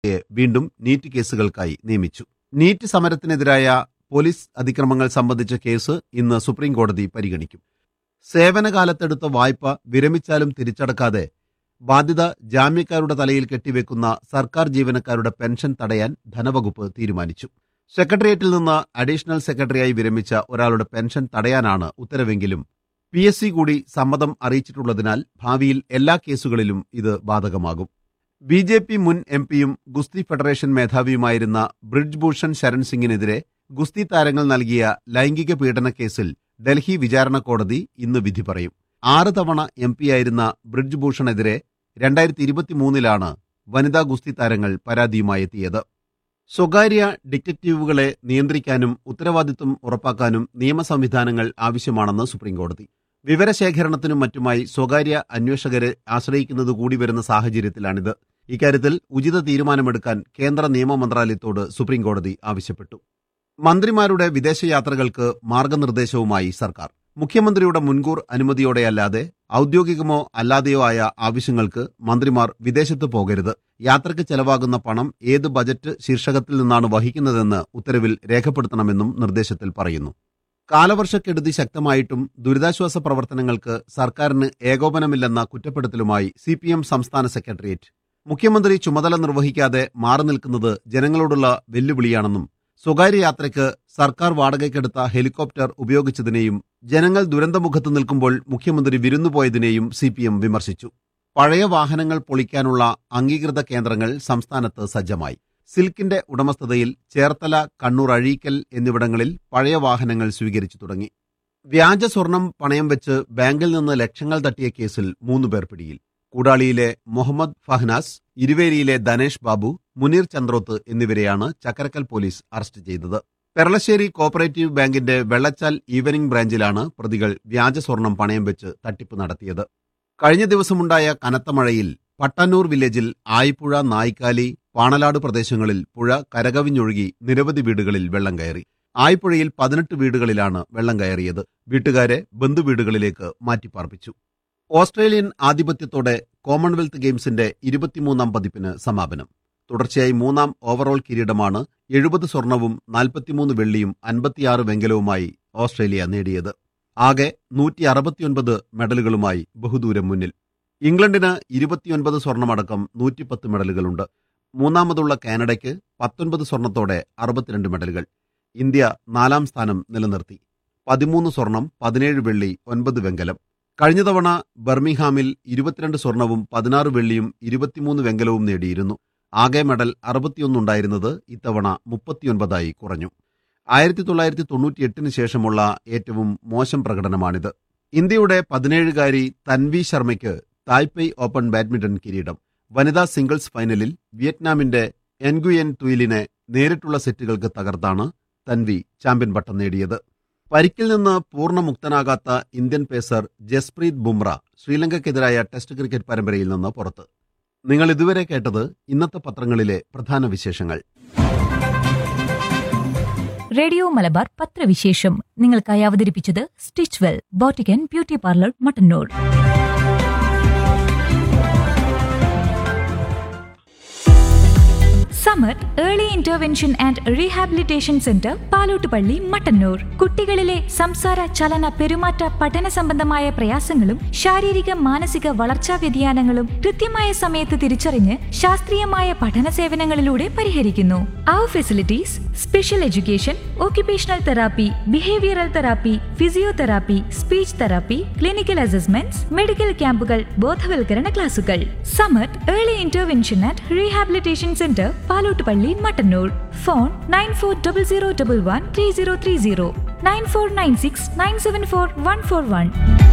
യെ വീണ്ടും നീറ്റ് കേസുകൾക്കായി നിയമിച്ചു നീറ്റ് സമരത്തിനെതിരായ പോലീസ് അതിക്രമങ്ങൾ സംബന്ധിച്ച കേസ് ഇന്ന് സുപ്രീം കോടതി പരിഗണിക്കും സേവനകാലത്തെടുത്ത വായ്പ വിരമിച്ചാലും തിരിച്ചടക്കാതെ ബാധ്യത ജാമ്യക്കാരുടെ തലയിൽ കെട്ടിവെക്കുന്ന സർക്കാർ ജീവനക്കാരുടെ പെൻഷൻ തടയാൻ ധനവകുപ്പ് തീരുമാനിച്ചു സെക്രട്ടേറിയറ്റിൽ നിന്ന് അഡീഷണൽ സെക്രട്ടറിയായി വിരമിച്ച ഒരാളുടെ പെൻഷൻ തടയാനാണ് ഉത്തരവെങ്കിലും പി എസ് സി കൂടി സമ്മതം അറിയിച്ചിട്ടുള്ളതിനാൽ ഭാവിയിൽ എല്ലാ കേസുകളിലും ഇത് ബാധകമാകും ബി ജെ പി മുൻ എം പിയും ഗുസ്തി ഫെഡറേഷൻ മേധാവിയുമായിരുന്ന ബ്രിഡ്ജ്ഭൂഷൺ ശരൺ സിംഗിനെതിരെ ഗുസ്തി താരങ്ങൾ നൽകിയ ലൈംഗിക പീഡന കേസിൽ ഡൽഹി വിചാരണ കോടതി ഇന്ന് വിധി പറയും ആറ് തവണ എം പിയായിരുന്ന ബ്രിഡ്ജ്ഭൂഷണെതിരെ രണ്ടായിരത്തി ഇരുപത്തിമൂന്നിലാണ് വനിതാ ഗുസ്തി താരങ്ങൾ പരാതിയുമായി എത്തിയത് സ്വകാര്യ ഡിറ്റക്റ്റീവുകളെ നിയന്ത്രിക്കാനും ഉത്തരവാദിത്വം ഉറപ്പാക്കാനും നിയമ സംവിധാനങ്ങൾ ആവശ്യമാണെന്ന് സുപ്രീംകോടതി വിവരശേഖരണത്തിനും മറ്റുമായി സ്വകാര്യ അന്വേഷകരെ ആശ്രയിക്കുന്നത് കൂടി വരുന്ന സാഹചര്യത്തിലാണിത് ഇക്കാര്യത്തിൽ ഉചിത തീരുമാനമെടുക്കാൻ കേന്ദ്ര നിയമ മന്ത്രാലയത്തോട് സുപ്രീംകോടതി ആവശ്യപ്പെട്ടു മന്ത്രിമാരുടെ വിദേശയാത്രകൾക്ക് മാർഗനിർദ്ദേശവുമായി സർക്കാർ മുഖ്യമന്ത്രിയുടെ മുൻകൂർ അനുമതിയോടെയല്ലാതെ ഔദ്യോഗികമോ അല്ലാതെയോ ആയ ആവശ്യങ്ങൾക്ക് മന്ത്രിമാർ വിദേശത്ത് പോകരുത് യാത്രയ്ക്ക് ചെലവാകുന്ന പണം ഏത് ബജറ്റ് ശീർഷകത്തിൽ നിന്നാണ് വഹിക്കുന്നതെന്ന് ഉത്തരവിൽ രേഖപ്പെടുത്തണമെന്നും നിർദ്ദേശത്തിൽ പറയുന്നു കാലവർഷക്കെടുതി ശക്തമായിട്ടും ദുരിതാശ്വാസ പ്രവർത്തനങ്ങൾക്ക് സർക്കാരിന് ഏകോപനമില്ലെന്ന കുറ്റപ്പെടുത്തലുമായി സി പി എം സംസ്ഥാന സെക്രട്ടേറിയറ്റ് മുഖ്യമന്ത്രി ചുമതല നിർവഹിക്കാതെ മാറി നിൽക്കുന്നത് ജനങ്ങളോടുള്ള വെല്ലുവിളിയാണെന്നും സ്വകാര്യ യാത്രയ്ക്ക് സർക്കാർ വാടകയ്ക്കെടുത്ത ഹെലികോപ്റ്റർ ഉപയോഗിച്ചതിനെയും ജനങ്ങൾ ദുരന്തമുഖത്ത് നിൽക്കുമ്പോൾ മുഖ്യമന്ത്രി വിരുന്നുപോയതിനെയും സി പി എം വിമർശിച്ചു പഴയ വാഹനങ്ങൾ പൊളിക്കാനുള്ള അംഗീകൃത കേന്ദ്രങ്ങൾ സംസ്ഥാനത്ത് സജ്ജമായി സിൽക്കിന്റെ ഉടമസ്ഥതയിൽ ചേർത്തല കണ്ണൂർ അഴീക്കൽ എന്നിവിടങ്ങളിൽ പഴയ വാഹനങ്ങൾ സ്വീകരിച്ചു തുടങ്ങി വ്യാജ സ്വർണം പണയം വെച്ച് ബാങ്കിൽ നിന്ന് ലക്ഷങ്ങൾ തട്ടിയ കേസിൽ മൂന്ന് പേർ പിടിയിൽ കൂടാളിയിലെ മുഹമ്മദ് ഫഹ്നാസ് ഇരുവേരിയിലെ ധനേഷ് ബാബു മുനീർ ചന്ദ്രോത്ത് എന്നിവരെയാണ് ചക്കരക്കൽ പോലീസ് അറസ്റ്റ് ചെയ്തത് പെരളശ്ശേരി കോപ്പറേറ്റീവ് ബാങ്കിന്റെ വെള്ളച്ചാൽ ഈവനിംഗ് ബ്രാഞ്ചിലാണ് പ്രതികൾ വ്യാജ സ്വർണം പണയം വെച്ച് തട്ടിപ്പ് നടത്തിയത് കഴിഞ്ഞ ദിവസമുണ്ടായ കനത്ത മഴയിൽ പട്ടാന്നൂർ വില്ലേജിൽ ആയിപ്പുഴ നായ്ക്കാലി പാണലാട് പ്രദേശങ്ങളിൽ പുഴ കരകവിഞ്ഞൊഴുകി നിരവധി വീടുകളിൽ വെള്ളം കയറി ആയിപ്പുഴയിൽ പതിനെട്ട് വീടുകളിലാണ് വെള്ളം കയറിയത് വീട്ടുകാരെ ബന്ധുവീടുകളിലേക്ക് മാറ്റിപ്പാർപ്പിച്ചു ഓസ്ട്രേലിയൻ ആധിപത്യത്തോടെ കോമൺവെൽത്ത് ഗെയിംസിന്റെ ഇരുപത്തിമൂന്നാം പതിപ്പിന് സമാപനം തുടർച്ചയായി മൂന്നാം ഓവറോൾ കിരീടമാണ് എഴുപത് സ്വർണവും നാൽപ്പത്തിമൂന്ന് വെള്ളിയും അൻപത്തിയാറ് വെങ്കലവുമായി ഓസ്ട്രേലിയ നേടിയത് ആകെ നൂറ്റി അറുപത്തിയൊൻപത് മെഡലുകളുമായി ബഹുദൂരം മുന്നിൽ ഇംഗ്ലണ്ടിന് ഇരുപത്തിയൊൻപത് സ്വർണമടക്കം നൂറ്റിപ്പത്ത് മെഡലുകളുണ്ട് മൂന്നാമതുള്ള കാനഡയ്ക്ക് പത്തൊൻപത് സ്വർണത്തോടെ അറുപത്തിരണ്ട് മെഡലുകൾ ഇന്ത്യ നാലാം സ്ഥാനം നിലനിർത്തി പതിമൂന്ന് സ്വർണം പതിനേഴ് വെള്ളി ഒൻപത് വെങ്കലം കഴിഞ്ഞ തവണ ബർമിംഗ്ഹാമിൽ ഇരുപത്തിരണ്ട് സ്വർണവും പതിനാറ് വെള്ളിയും ഇരുപത്തിമൂന്ന് വെങ്കലവും നേടിയിരുന്നു ആകെ മെഡൽ അറുപത്തിയൊന്നുണ്ടായിരുന്നത് ഇത്തവണ മുപ്പത്തിയൊൻപതായി കുറഞ്ഞു ആയിരത്തി തൊള്ളായിരത്തി തൊണ്ണൂറ്റിയെട്ടിന് ശേഷമുള്ള ഏറ്റവും മോശം പ്രകടനമാണിത് ഇന്ത്യയുടെ പതിനേഴുകാരി തൻവി ശർമ്മയ്ക്ക് തായ്പെയ് ഓപ്പൺ ബാഡ്മിന്റൺ കിരീടം വനിതാ സിംഗിൾസ് ഫൈനലിൽ വിയറ്റ്നാമിന്റെ എൻഗുയൻ തുയിലിനെ നേരിട്ടുള്ള സെറ്റുകൾക്ക് തകർത്താണ് തൻവി ചാമ്പ്യൻ പട്ടം നേടിയത് പരിക്കിൽ നിന്ന് പൂർണ്ണമുക്തനാകാത്ത ഇന്ത്യൻ പേസർ ജസ്പ്രീത് ബുംറ ശ്രീലങ്കയ്ക്കെതിരായ ടെസ്റ്റ് ക്രിക്കറ്റ് പരമ്പരയിൽ നിന്ന് പുറത്ത് നിങ്ങൾ ഇതുവരെ കേട്ടത് ഇന്നത്തെ പത്രങ്ങളിലെ പ്രധാന വിശേഷങ്ങൾ റേഡിയോ മലബാർ പത്രവിശേഷം നിങ്ങൾക്കായി അവതരിപ്പിച്ചത് stitch well boutique and beauty parlour Mattannur Samar early intervention and rehabilitation centre Palottupalli Mattannur കുട്ടികളിലെ സംസാര ചലന പെരുമാറ്റ പഠന സംബന്ധമായ പ്രയാസങ്ങളും ശാരീരിക മാനസിക വളർച്ചാ വ്യതിയാനങ്ങളും കൃത്യമായ സമയത്ത് തിരിച്ചറിഞ്ഞ് ശാസ്ത്രീയമായ പഠന സേവനങ്ങളിലൂടെ പരിഹരിക്കുന്നു അവർ facilities special education occupational therapy behavioural therapy physiotherapy speech therapy clinical assessments medical ക്യാമ്പുകൾ ബോധവൽക്കരണ ക്ലാസുകൾ Samath early intervention and rehabilitation centre Palottupalli Mattannur phone nine four double zero double one three zero three zero nine four nine six nine seven four one four one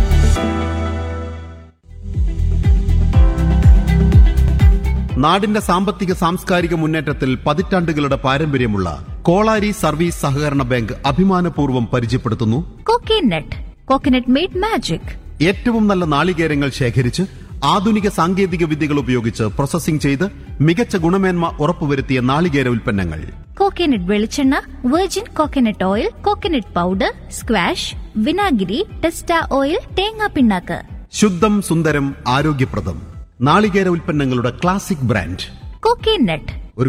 നാടിന്റെ സാമ്പത്തിക സാംസ്കാരിക മുന്നേറ്റത്തിൽ പതിറ്റാണ്ടുകളുടെ പാരമ്പര്യമുള്ള Kolari service സഹകരണ ബാങ്ക് അഭിമാനപൂർവ്വം പരിചയപ്പെടുത്തുന്നു കോക്കേനട്ട് കോക്കനട്ട് മെയ്ഡ് മാജിക് ഏറ്റവും നല്ല നാളികേരങ്ങൾ ശേഖരിച്ച് ആധുനിക സാങ്കേതിക വിദ്യകൾ ഉപയോഗിച്ച് പ്രോസസ്സിംഗ് ചെയ്ത് മികച്ച ഗുണമേന്മ ഉറപ്പുവരുത്തിയ നാളികേര ഉൽപ്പന്നങ്ങൾ കോക്കനട്ട് വെളിച്ചെണ്ണ virgin coconut oil coconut powder squash വിനാഗിരി ടെസ്റ്റ ഓയിൽ തേങ്ങാ പിണ്ണാക്ക് ശുദ്ധം സുന്ദരം ആരോഗ്യപ്രദം നാളികേര ഉൽപ്പന്നങ്ങളുടെ ക്ലാസിക് ബ്രാൻഡ് കോക്കനട്ട്